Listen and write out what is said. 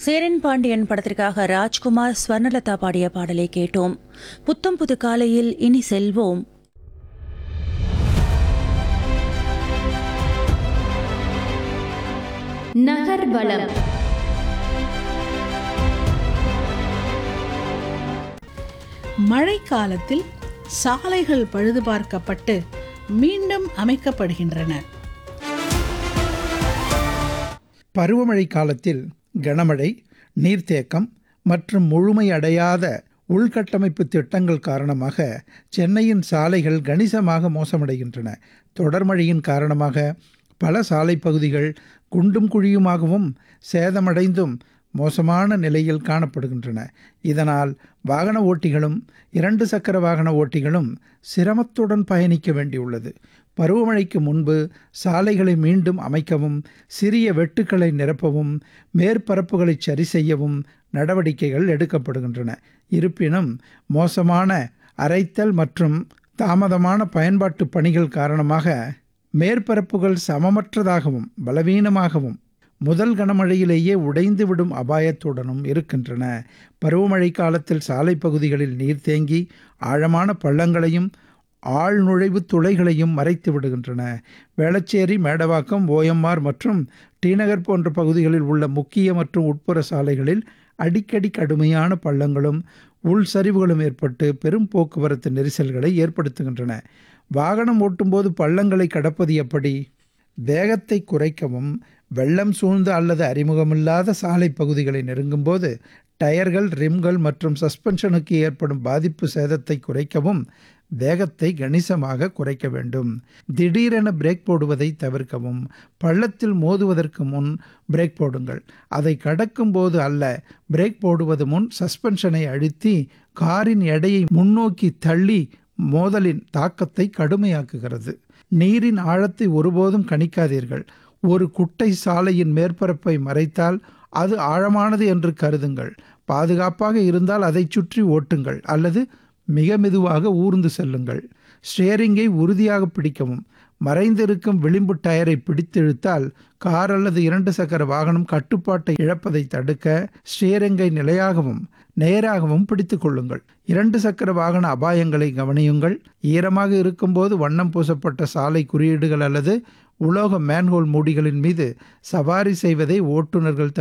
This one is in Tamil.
சேரன் பாண்டியன் படத்திற்காக ராஜ்குமார் ஸ்வர்ணலதா பாடிய பாடலை கேட்டோம் புத்தம் புது காலையில் இனி செல்வோம் நகர்வலம் மழைக்காலத்தில் சாலைகள் பழுது பார்க்கப்பட்டு மீண்டும் அமைக்கப்படுகின்றன பருவமழை காலத்தில் கனமழை நீர்த்தேக்கம் மற்றும் முழுமையடையாத உள்கட்டமைப்பு திட்டங்கள் காரணமாக சென்னையின் சாலைகள் கணிசமாக மோசமடைகின்றன தொடர்மழையின் காரணமாக பல சாலை பகுதிகள் குண்டும் குழியுமாகவும் சேதமடைந்தும் மோசமான நிலையில் காணப்படுகின்றன இதனால் வாகன ஓட்டிகளும் இரண்டு சக்கர வாகன ஓட்டிகளும் சிரமத்துடன் பயணிக்க வேண்டியுள்ளது பருவமழைக்கு முன்பு சாலைகளை மீண்டும் அமைக்கவும் சிறிய வெட்டுக்களை நிரப்பவும் மேற்பரப்புகளை சரி செய்யவும் நடவடிக்கைகள் எடுக்கப்படுகின்றன இருப்பினும் மோசமான அரைத்தல் மற்றும் தாமதமான பயன்பாட்டு பணிகள் காரணமாக மேற்பரப்புகள் சமமற்றதாகவும் பலவீனமாகவும் முதல் கனமழையிலேயே உடைந்து விடும் அபாயத்துடனும் இருக்கின்றன பருவமழை காலத்தில் சாலை பகுதிகளில் நீர் தேங்கி ஆழமான பள்ளங்களையும் ஆழ் நுழைவு துளைகளையும் மறைத்து விடுகின்றன வேளச்சேரி மேடவாக்கம் ஓஎம்ஆர் மற்றும் டிநகர் போன்ற பகுதிகளில் உள்ள முக்கிய மற்றும் உட்புற சாலைகளில் அடிக்கடி கடுமையான பள்ளங்களும் உள் சரிவுகளும் ஏற்பட்டு பெரும் போக்குவரத்து நெரிசல்களை ஏற்படுத்துகின்றன வாகனம் ஓட்டும்போது பள்ளங்களை கடப்பது எப்படி வேகத்தை குறைக்கவும் வெள்ளம் சூழ்ந்த அல்லது அறிமுகமில்லாத சாலை பகுதிகளை நெருங்கும்போது டயர்கள் ரிம்கள் மற்றும் சஸ்பென்ஷனுக்கு ஏற்படும் பாதிப்பு சேதத்தை குறைக்கவும் வேகத்தை கணிசமாக குறைக்க வேண்டும் திடீரென பிரேக் போடுவதை தவிர்க்கவும் பள்ளத்தில் மோதுவதற்கு முன் பிரேக் போடுங்கள் அதை கடக்கும் போது அல்ல பிரேக் போடுவது முன் சஸ்பென்ஷனை அழுத்தி காரின் எடையை முன்னோக்கி தள்ளி மோதலின் தாக்கத்தை கடுமையாக்குகிறது நீரின் ஆழத்தை ஒருபோதும் கணிக்காதீர்கள் ஒரு குட்டை சாலையின் மேற்பரப்பை மறைத்தால் அது ஆழமானது என்று கருதுங்கள் பாதுகாப்பாக இருந்தால் அதை சுற்றி ஓட்டுங்கள் அல்லது மிக மெதுவாக ஊர்ந்து செல்லுங்கள் ஸ்டியரிங்கை உறுதியாக பிடிக்கவும் மறைந்திருக்கும் விளிம்பு டயரை பிடித்திழுத்தால் கார் அல்லது இரண்டு சக்கர வாகனம் கட்டுப்பாட்டை இழப்பதை தடுக்க ஸ்டியரிங்கை நிலையாகவும் நேராகவும் பிடித்து கொள்ளுங்கள் இரண்டு சக்கர வாகன அபாயங்களை கவனியுங்கள் ஈரமாக இருக்கும்போது வண்ணம் பூசப்பட்ட சாலை குறியீடுகள் அல்லது உலோக மேன்ஹோல் மூடிகளின் மீது சவாரி செய்வதை ஓட்டுநர்கள்